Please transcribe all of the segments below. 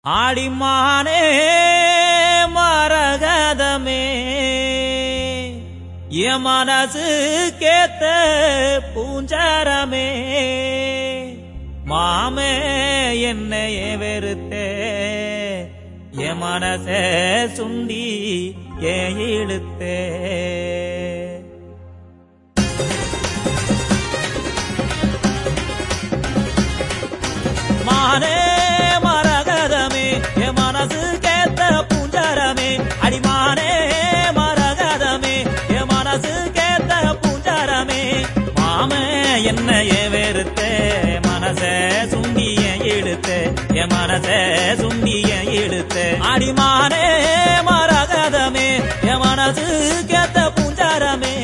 ஆடிமானே மரகதமே என் மனசு கேத்த பூஞ்சாரமே மாமே என்னையே வெறுத்தே என் மனசே சுண்டி ஏன் இழுத்தே மானே மரகதமே என் மனசு கேத்த பூஞ்சாரமே அடிமானே மரகதமே என் மனசு கேத்த பூஞ்சாரமே மாமே என்னையே வெறுத்தே மனசே சுண்டிய இழுத்து என் மனசே சுண்டிய இழுத்து அடிமானே மரகதமே என் மனசு கேத்த பூஞ்சாரமே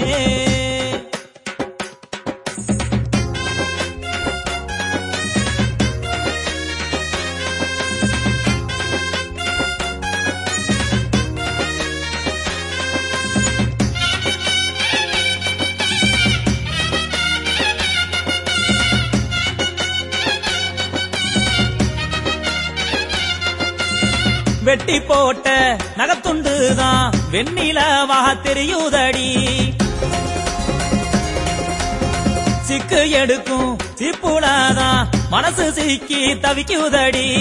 வெட்டி போட்ட நகத்துண்டுதான் வெண்ணிலவா தெரியுதடி சிக்கு எடுக்கும் சிப்புடாதான் மனசு சிக்கி தவிக்குதடி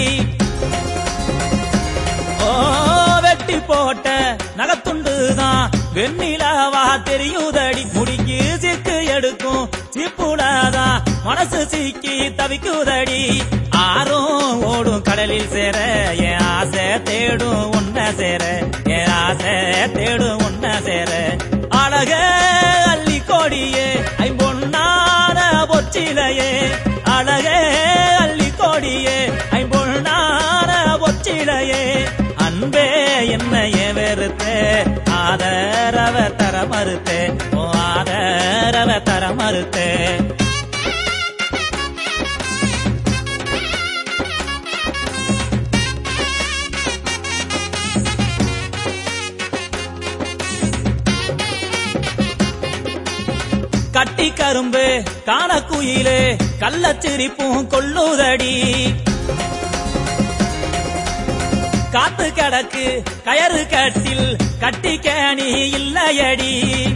ஓ வெட்டி போட்ட நகத்துண்டுதான் வெண்ணிலவா தெரியுதடி முடிக்கு சிக்கு எடுக்கும் சிப்புடாதான் மனசு சிக்கி தவிக்குதடி ஆறும் ஓடும் கடலில் சேர என் ஆசை தேடும் உன்ன சேர என் ஆசை தேடும் உன்ன சேர அழக அள்ளி கோடியே ஐம்பொன்னான பொச்சிலையே அழக அள்ளி கோடியே ஐம்பொன்னான பொச்சிலையே அன்பே என்னைய வெறுத்தே ஆதரவ தர மறுத்தே ஓ ஆதரவ தர மறுத்தே கட்டி கரும்பு காணக்குயிலே கள்ளச்சிரிப்பும் கொள்ளுதடி காத்து கிடக்கு கயறு கட்டில் கட்டி கேணி இல்லையடி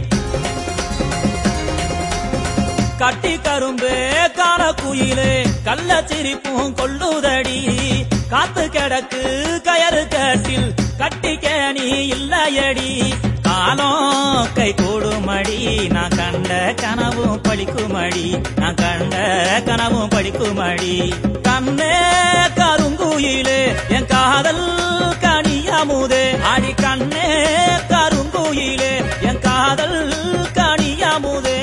கட்டி கரும்பு காண குயிலே கள்ள சிரிப்பும் கொள்ளுதடி காத்து கிடக்கு கயறு கட்டில் கட்டி கேணி இல்லையடி காலம் கை கூடுமடி நான் கண்ட கனவும் படிக்குமடி நான் கண்ட கனவும் படிக்குமடி கண்ணே கருங்குயிலே என் காதல் கனியாமுதே அடி கண்ணே கருங்குயிலே என் காதல் கனியாமுதே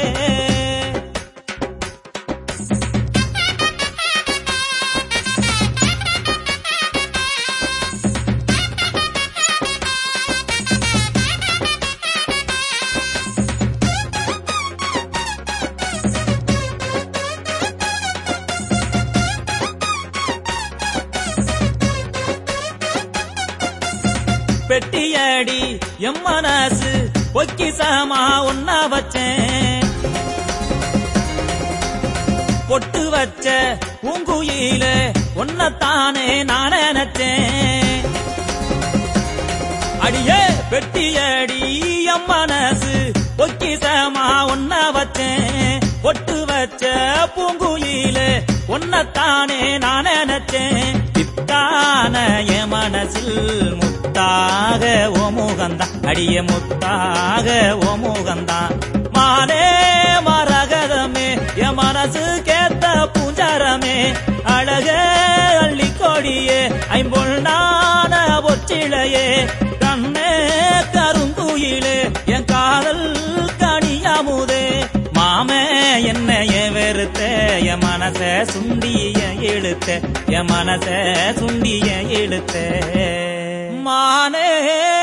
பெட்டியடி எம் மனசு பொக்கிசமா ஒன்னா வச்சேன் பொட்டு வச்ச பூங்குயில ஒன்னத்தானே நான் நினைச்சேன் அடியே பெட்டியடி எம் மனசு பொக்கிசமா ஒன்ன வச்சேன் பொட்டு வச்ச பூங்குயில ஒன்னத்தானே நான் நினைச்சேன் பித்தான என் மனசில் முத்தாக ஓ முகந்தான் அடிய முத்தாக ஓ முகந்தான் மானே மரகதமே என் மனசு கேத்த பூஞ்சாரமே அழக அள்ளி கொடியே ஐம்பொன்னான பொச்சிலையே கண்ணே கருங்குயிலே என் காதல் கனியாமுதே மாமே என்னைய வெறுத்த என் மனச சுண்டிய இழுத்த என் மனச சுண்டிய இழுத்த மானே